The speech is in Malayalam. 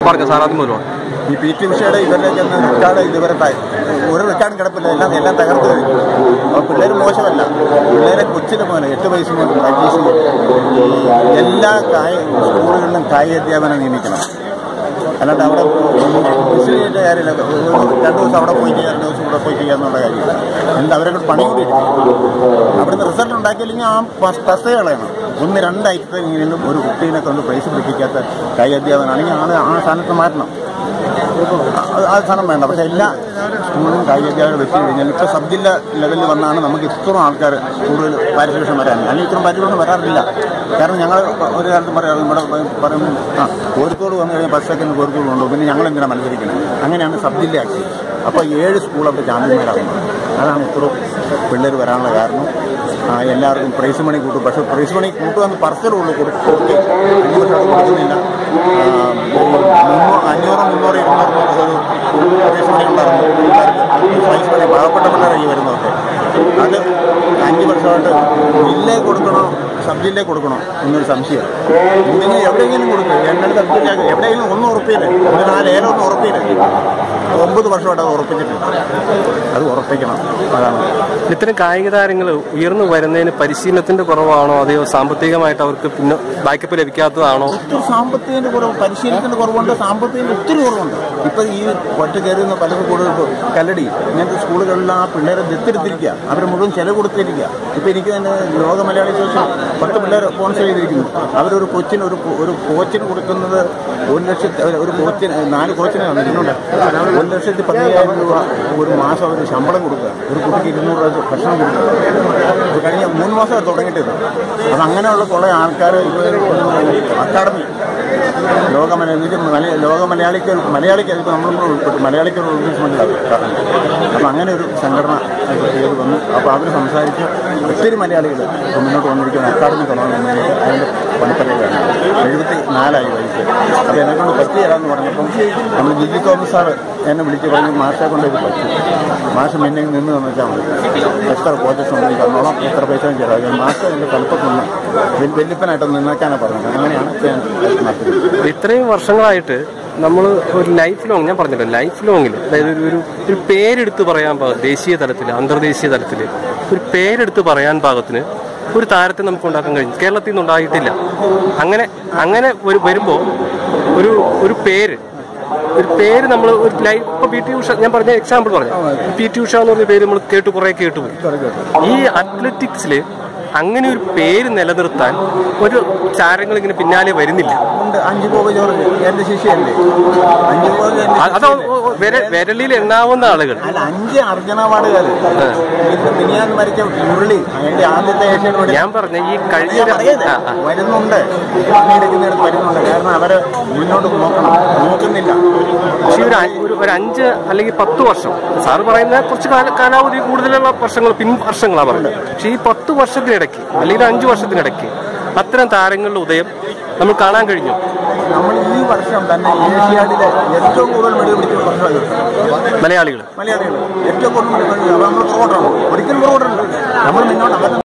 പറഞ്ഞു സാർ ആദ്യം മുതൽ ഈ പി ടി ഉഷയുടെ ഇവരിലേക്ക് ഒന്ന് റെക്കാർഡ് ഇതുവരെ ത- ഒരു റെക്കാർഡും കിടപ്പില്ല എല്ലാം എല്ലാം തകർത്ത് കഴിഞ്ഞു അപ്പോൾ പിള്ളേർ മോശമല്ല പിള്ളേരെ കൊച്ചിന് പോലെ എട്ട് വയസ്സ് മുതൽ പ്രാക്ടീസ് ചെയ്യും എല്ലാ കായ സ്കൂളുകളിലും കായിക അധ്യാപനം നിയമിക്കണം അല്ലാണ്ട് അവിടെ ഫെസിലിറ്റിയുടെ കാര്യമില്ല ഒരു രണ്ട് ദിവസം അവിടെ പോയി ചെയ്യുക രണ്ട് ദിവസം ഇവിടെ പോയി ചെയ്യുക എന്നുള്ള കാര്യമില്ല എന്താ അവരെ കൊണ്ട് പണി കൂടി എടുക്കും. അവിടുന്ന് റിസൾട്ട് ഉണ്ടാക്കിയില്ലെങ്കിൽ ആ പസ്തേ കളയണം ഒന്ന് രണ്ട് ഐറ്റത്തെങ്കിലും ഒരു കുട്ടീനെ കൊണ്ട് പ്രൈസ് പിടിപ്പിക്കാത്ത കായിക അധ്യാപനമാണെങ്കിൽ ആളെ ആ സ്ഥാനത്ത് മാറ്റണം ആ- ആ സ്ഥാനം വേണ്ട പക്ഷെ എല്ലാ സ്കൂളിലും കായിക അധ്യാപനം വെച്ച് കഴിഞ്ഞാൽ ഇപ്പോൾ സബ് ജില്ല ലെവലിൽ വന്നാണ് നമുക്ക് ഇത്രയും ആൾക്കാർ കൂടുതൽ പാരിതോഷം വരാൻ അല്ലെങ്കിൽ ഇത്രയും പാരിതോഷം വരാറില്ല കാരണം ഞങ്ങൾ ഒരു കാലത്ത് പറയാം ഇവിടെ പറയും ആ കോഴിക്കോട് വന്നു കഴിഞ്ഞാൽ ബസ് സെക്കൻഡ് കോഴിക്കോട് കൊണ്ടു പിന്നെ ഞങ്ങൾ എന്തിനാണ് മത്സരിക്കുന്നത് അങ്ങനെയാണ് സബ് ജില്ല ആക്കി അപ്പോൾ ഏഴ് സ്കൂൾ അവിടെ ചാമ്പ്യന്മാരാകുന്നത് അതാണ് ഇത്രയും പിള്ളേർ വരാനുള്ള കാരണം ആ, എല്ലാവർക്കും പ്രൈസ് മണി കൂട്ടും പക്ഷേ പ്രൈസ് മണി കൂട്ടുമെന്ന് പറച്ചിലുള്ളൂ കൊടുക്കും അഞ്ച് വർഷം അത് കൊടുക്കുന്നില്ല ആ, മുന്നൂ- അഞ്ഞൂറ് മുന്നൂറ് ഇരുന്നൂറ് ഒരു പ്രൈസ് മണി ഉണ്ടായിരുന്നു പ്രൈസ് മണി പാവപ്പെട്ട പിള്ളേരെ ഈ വരുന്നതൊക്കെ അത് അഞ്ച് വർഷമായിട്ട് ജില്ലയിൽ കൊടുക്കണോ സബ് ജില്ലയിൽ കൊടുക്കണോ എന്നൊരു സംശയം എന്തെങ്കിലും എവിടെയെങ്കിലും കൊടുക്കും രണ്ടര സബ് ജില്ല എവിടെയെങ്കിലും ഒന്ന് ഉറപ്പിയില്ലേ ഒരു നാല് ഏലം ഒന്ന് ഉറപ്പിയില്ലേ ഒമ്പത് വർഷമായിട്ട് അത് ഉറപ്പിച്ചിട്ടുണ്ട് അത് ഉറപ്പിക്കണം അതാണ് ഇത്തരം കായിക താരങ്ങൾ ഉയർന്നു വരുന്നതിന് പരിശീലനത്തിന്റെ കുറവാണോ അതെയോ സാമ്പത്തികമായിട്ട് അവർക്ക് പിന്നെ ബാക്കപ്പ് ലഭിക്കാത്തതാണോ ഒത്തിരി സാമ്പത്തികത്തിന്റെ കുറവ് പരിശീലനത്തിന്റെ കുറവുണ്ട് സാമ്പത്തികത്തിന്റെ ഒത്തിരി കുറവുണ്ട് ഇപ്പൊ ഈ ഒറ്റ കയറുന്ന പലരും കൂടുതൽ ഇപ്പൊ കല്ലടി ഇങ്ങനത്തെ സ്കൂളുകളിലെല്ലാം ആ പിള്ളേരെ ദത്തെടുത്തിരിക്കുക അവർ മുഴുവൻ ചെലവ് കൊടുത്തിരിക്കുക ഇപ്പൊ എനിക്ക് തന്നെ ലോക മലയാളി അസോസിയേഷൻ പത്ത് പിള്ളേർ സ്പോൺസർ ചെയ്തിരിക്കുന്നു അവരൊരു കൊച്ചിന് ഒരു കോ- ഒരു കോച്ചിന് കൊടുക്കുന്നത് ഒരു ലക്ഷത്തി ഒരു- ഒരു കോച്ചിന് നാല് കോച്ചിനെ തന്നിട്ടുണ്ട് ഒരു ലക്ഷത്തി പതിനയ്യായിരം രൂപ ഒരു മാസം അവർ ശമ്പളം കൊടുക്കുക ഒരു കുട്ടിക്ക് ഇരുന്നൂറ് രൂപ ഭക്ഷണം കൊടുക്കുക ഇത് കഴിഞ്ഞ മൂന്ന് മാസം തുടങ്ങിയിട്ടിത് അപ്പം അങ്ങനെയുള്ള കുറേ ആൾക്കാർ അക്കാഡമി ലോക മലയാളി മലയ- ലോക മലയാളിക്ക് മലയാളിക്ക് അതിപ്പോൾ നമ്മളും കൂടെ ഉൾപ്പെട്ടു മലയാളിക്ക് ഒരു റിലീസ്മെൻ്റ് അപ്പം അങ്ങനെ ഒരു സംഘടന അതിൻ്റെ പേര് വന്നു അപ്പോൾ അവർ സംസാരിച്ച് ഒത്തിരി മലയാളികൾ മുന്നോട്ട് വന്നിരിക്കുന്ന അക്കാഡമി തുടങ്ങുന്നതിന് അതിൻ്റെ പണിപ്പരയിലാണ് എഴുപത്തി നാലായി വയസ്സ് അപ്പോൾ എന്നെ കൊണ്ട് പറ്റിയതാന്ന് പറഞ്ഞപ്പം നമ്മൾ ജിജി തോമസ് സാറ് എന്നെ വിളിച്ച് പറഞ്ഞു മാഷെ കൊണ്ട് ഇത് പറ്റും മാഷ് എന്നെ നിന്ന് തന്നിച്ചാൽ മതി എത്ര കോച്ചസ് ഉണ്ട് നീ തന്നോളാം എത്ര പൈസ ചെലവാക്കി മാഷ് എൻ്റെ തലപ്പത്ത് നിന്ന് വെൽ- വെല്ലിപ്പനായിട്ട് നിന്നേക്കാനാണ് പറഞ്ഞത് അങ്ങനെയാണ് ഞാൻ നടത്തുന്നത് ഇത്രയും വർഷങ്ങളായിട്ട് നമ്മൾ ഒരു ലൈഫ് ലോങ് ഞാൻ പറഞ്ഞല്ലോ ലൈഫ് ലോങ്ങിൽ അതായത് ഒരു- ഒരു ഒരു പേരെടുത്ത് പറയാൻ പാകം ദേശീയ തലത്തിൽ അന്തർദേശീയ തലത്തിൽ ഒരു പേരെടുത്ത് പറയാൻ പാകത്തിന് ഒരു താരത്തെ നമുക്ക് ഉണ്ടാക്കാൻ കഴിഞ്ഞു കേരളത്തിൽ നിന്ന് ഉണ്ടായിട്ടില്ല അങ്ങനെ അങ്ങനെ ഒരു വരുമ്പോൾ ഒരു ഒരു പേര് ഒരു പേര് നമ്മൾ ഒരു ലൈഫ് ഇപ്പൊ പി ടി ഉഷ ഞാൻ പറഞ്ഞ എക്സാമ്പിൾ പറഞ്ഞു പി ടി ഉഷ എന്ന് പറഞ്ഞ പേര് നമ്മൾ കേട്ട് കുറെ കേട്ടുപോയി ഈ അത്ലറ്റിക്സിൽ അങ്ങനെ ഒരു പേര് നിലനിർത്താൻ ഒരു താരങ്ങൾ ഇങ്ങനെ പിന്നാലെ വരുന്നില്ല ഉണ്ട് അഞ്ചു പോക ജോർജ് എൻ്റെ ശിഷ്യയല്ലേ അഞ്ചു പോക എൻ്റെ അ- അത് ഒ- ഒ- വിര- വിരലിൽ എണ്ണാവുന്ന ആളുകൾ അല്ല അഞ്ച് അർജുന അവാർഡുകാർ മിനിയാൻ മരിച്ച മുരളി അതിന്റെ ആദ്യത്തെ ഏഷ്യൻ വേണ്ടി ഞാൻ പറഞ്ഞ ഈ കഴിഞ്ഞ ഞാൻ ര- പറയരുത്. ആ, ആ. വരുന്നുണ്ട് പണിയെടുക്കുന്നിടത്ത് വരുന്നുണ്ട് കാരണം അവര് മുന്നോട്ട് നോക്കണം നോക്കുന്നില്ല പക്ഷേ ഒരു അ- ഒരു ഒരു അഞ്ച് അല്ലെങ്കിൽ പത്ത് വർഷം സാറ് പറയുന്ന കുറച്ച് കാല കാലാവധി കൂടുതലുള്ള വർഷങ്ങൾ പിൻ വർഷങ്ങളാണ് പറയുന്നത് പക്ഷേ ഈ പത്ത് വർഷത്തിനിടയ്ക്ക് അല്ലെങ്കിൽ അഞ്ച് വർഷത്തിനിടയ്ക്ക് അത്തരം താരങ്ങളുടെ ഉദയം നമ്മൾ കാണാൻ കഴിഞ്ഞു നമ്മൾ ഈ വർഷം തന്നെ ഏഷ്യാഡിലെ ഏറ്റവും കൂടുതൽ മെഡൽ പിടിച്ച വർഷമാണ് മലയാളികൾ മലയാളികൾ ഏറ്റവും കൂടുതൽ മെഡൽ പിടിച്ചത്. അപ്പോൾ നമ്മൾ പുറകോട്ടാണ് ഒരിക്കലും പുറകോട്ടുണ്ട് നമ്മൾ മുന്നോട്ട് അവർ